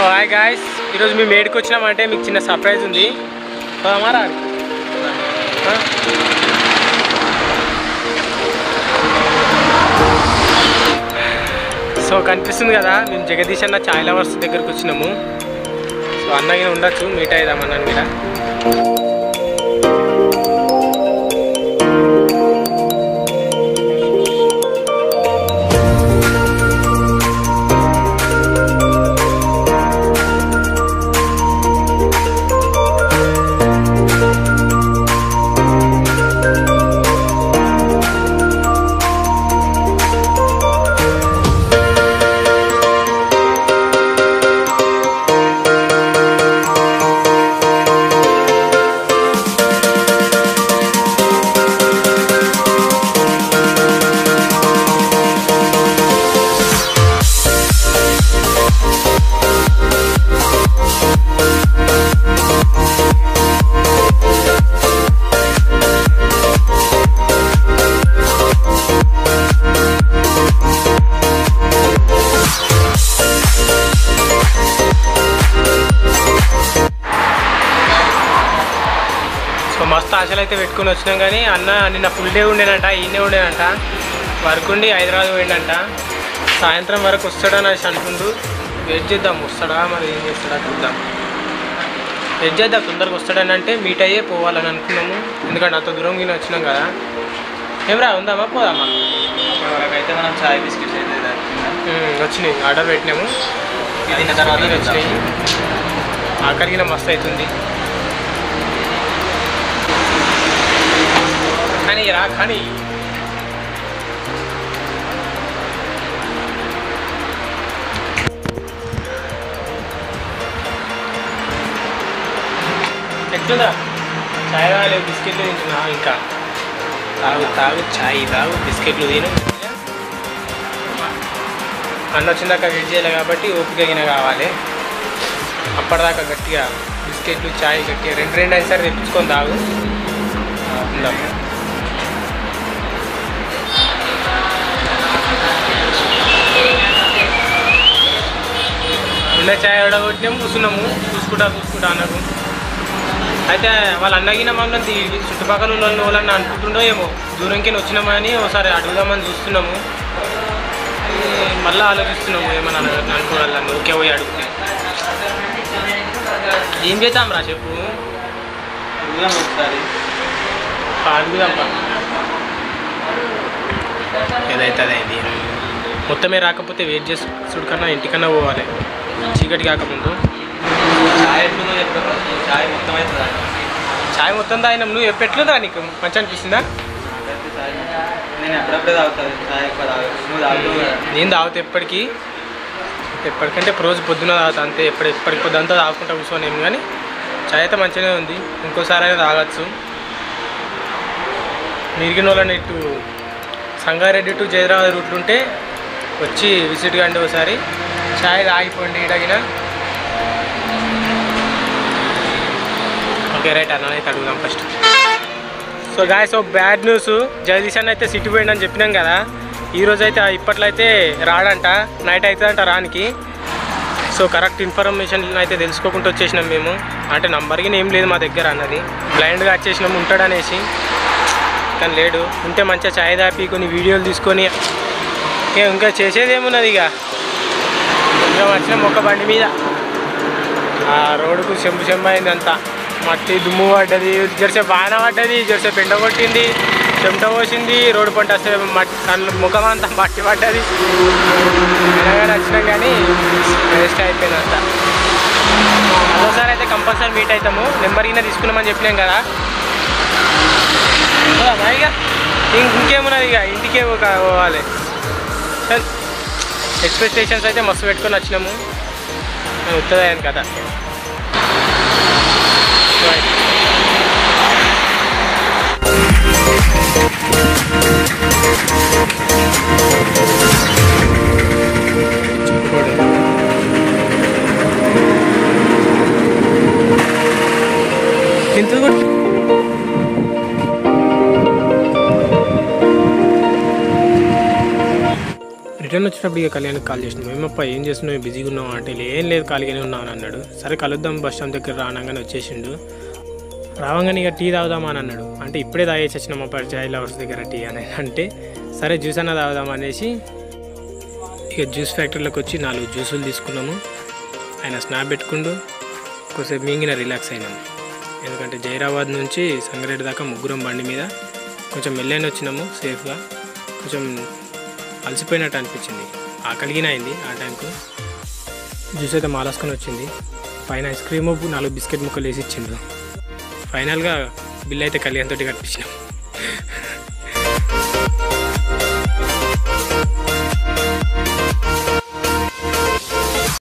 Hi guys ఈరోజు మేము ఏడుకు వచ్చినామంటే మీకు చిన్న సర్ప్రైజ్ ఉంది పోదామారా ఆ? సో కనిపిస్తుంది కదా మేము జగదీష్ అన్న చాయ్ లవర్స్ దగ్గరకు వచ్చినాము సో అన్నగిన ఉండొచ్చు మీట్ అయిదాం అన్నాను మీద సో మస్తు ఆశలు అయితే పెట్టుకుని వచ్చినాం కానీ అన్న నిన్న ఫుల్ డే ఉండేనంట ఈయనే ఉండేనంట వర్క్ ఉండి హైదరాబాద్ పోయిండంట సాయంత్రం వరకు వస్తాడని అనేసి అంటుండు వెయిట్ చేద్దాం వస్తాడా మరి ఏం చేస్తాడా చూద్దాం వెయిట్ చేద్దాం తొందరగా వస్తాడని అంటే మీట్ అయ్యే పోవాలని అనుకున్నాము ఎందుకంటే అంత దూరం గిన వచ్చినాం కదా ఏమరా ఉందామా పోదామా అయితే మనం చాయ్ బిస్కెట్స్ అయితే తాగుతున్నాం. ఉమ్, వచ్చినాయి ఆర్డర్ పెట్టినాము ఇది తిన్న తర్వాత స్విగ్గీలో చూద్దాం. వచ్చినాయి ఆఖరికి మస్తు అవుతుంది కానీ రా కానీ ఎట్లుందా చాయ్ తాగలే బిస్కెట్లు తింటున్నా ఇంకా తాగు తాగు చాయ్ తాగు బిస్కెట్లు తిను అన్న వచ్చిందాక వెయిట్ చేయలే కాబట్టి ఓపిక గిన కావాలి అప్పటిదాకా గట్టిగా బిస్కెట్లు చాయ్ గట్టిగా రెండు రెండు అయిన సరే తెప్పించుకొని తాగు ఆ, ఉందాం ఉన్న చాయ్ ఎడగొట్టినాము కూర్చున్నాము చూసుకుంటా చూసుకుంటా అన్నకు అయితే వాళ్ళ అన్నగిన మమ్మల్ని ఈ చుట్టుపక్కల ఉన్న వాళ్ళని అనుకుంటుండో ఏమో దూరంకి వచ్చినామని ఒకసారి అడుగుదామని చూస్తున్నాము ఈ మళ్ళీ ఆలోచిస్తున్నాము ఏమని అన- అనుకోవాలని ఓకే పోయి అడుగుతే ఏం చేద్దాం రా చెప్పు అడుగుదాం ఒకసారి పా, అడుగుదాం పా. ఏదైతే అదైంది మొత్తమే రాకపోతే వెయిట్ చేసుడు కన్నా ఇంటికన్నా పోవాలి చీకటి కాకముందు చాయ్ ఎట్లుందో చెప్పరా చాయ్ మొత్తం అయితే తాగాలి. చాయ్ మొత్తం తాగినాం నువ్వు ఎప్పుడు ఎట్లుందా నీకు మంచి అనిపిస్తుందా నాకైతే చాయ్ నేను ఎప్పుడప్పుడే తాగుతాను చాయ్ ఎక్కువ తాగదు నువ్వు తాగుతావు కదా నేను తాగుతా ఎప్పటికీ ఎప్పటికంటే ఇప్పుడు రోజు పొద్దున తాగుతా అంతే ఎప్పుడు ఎప్పటికి పొద్దుంతా తాగుకుంటా కూర్చొని ఏం కానీ చాయ్ అయితే మంచిగానే ఉంది ఇంకోసారి అయినా తాగొచ్చు మిరిగిన వాళ్ళని ఇటు సంగారెడ్డి టు జయరాబాద్ రూట్లు ఉంటే వచ్చి విజిట్ కండి ఒకసారి చాయ్ తాగిపోండి ఇడగిన ఓకే రైట్ అన్న అయితే అడుగుదాం ఫస్ట్ సో గాయస్ ఒక బ్యాడ్ న్యూస్ జగదీష్ అన్న అయితే సిటీ పోయిండని చెప్పినాం కదా ఈ రోజు అయితే ఇప్పట్లో అయితే రాడంట నైట్ అవుతుందంట రానికి సో కరెక్ట్ ఇన్ఫర్మేషన్ అయితే తెలుసుకోకుండా వచ్చేసినాం మేము అంటే నంబర్కి ఏం లేదు మా దగ్గర అన్నది బ్లైండ్గా వచ్చేసినాం ఉంటాడనేసి కానీ లేడు ఉంటే మంచిగా ఛాయ్ దాపి కొన్ని వీడియోలు తీసుకొని ఇక ఇంకా చేసేది ఏమున్నది ఇక ఇంకా వచ్చిన మొక్క బండి మీద ఆ రోడ్డుకు చెంపు చెంపు అయింది అంతా మట్టి దుమ్ము పడ్డది జెర్సే వాన పడ్డది జెర్సే పెండ కొట్టింది చెమట పోసింది రోడ్డు పంట వస్తే మట్టి కళ్ళు ముఖం అంతా మట్టి పడ్డది ఇలాగే వచ్చినాం కానీ వేస్ట్ అయిపోయింది అంతా మరోసారి అయితే కంపల్సరీ మీట్ అవుతాము నెంబర్ కింద తీసుకున్నామని చెప్పినాం కదా పోదామా ఇక ఇం- ఇంకేమున్నది ఇక ఇంటికే ఒక పోవాలి సరే ఎక్స్పెక్టేషన్స్ అయితే మస్తు పెట్టుకొని వచ్చినాము ఉత్తదాయని కదా Right. ఎంత కొట్టు రిటర్న్ వచ్చేటప్పుడు ఇక కళ్యాణ్కి కాల్ చేసినాం ఏమప్ప ఏం చేస్తున్నావు బిజీగా ఉన్నావు అంటే ఏం లేదు ఖాళీగానే ఉన్నావు అని అన్నాడు సరే కలుద్దాం బస్ స్టాండ్ దగ్గర రానంగానే వచ్చేసిండు రావంగానే ఇక టీ తాగుదామా అని అన్నాడు అంటే ఇప్పుడే తాగేసి వచ్చినామా పరిచయ లవర్స్ దగ్గర టీ అని అంటే సరే జ్యూస్ అన్న తాగుదాం అనేసి ఇక జ్యూస్ ఫ్యాక్టరీలోకి వచ్చి నాలుగు జ్యూసులు తీసుకున్నాము ఆయన స్నాప్ పెట్టుకుంటూ కొద్దిసేపు మింగిన రిలాక్స్ అయినాము ఎందుకంటే జైరాబాద్ నుంచి సంగారెడ్డి దాకా ముగ్గురం బండి మీద కొంచెం మెల్లైన వచ్చినాము సేఫ్గా కొంచెం అలసిపోయినట్టు అనిపించింది ఆకలిగిన అయింది ఆ టైంకు జ్యూస్ అయితే మాలాసుకొని వచ్చింది పైన ఐస్ క్రీమ్ నాలుగు బిస్కెట్ ముక్కలు వేసి ఇచ్చిండ్రు ఫైనల్గా బిల్ అయితే కళ్యాణ్ తోటి కట్టించినాం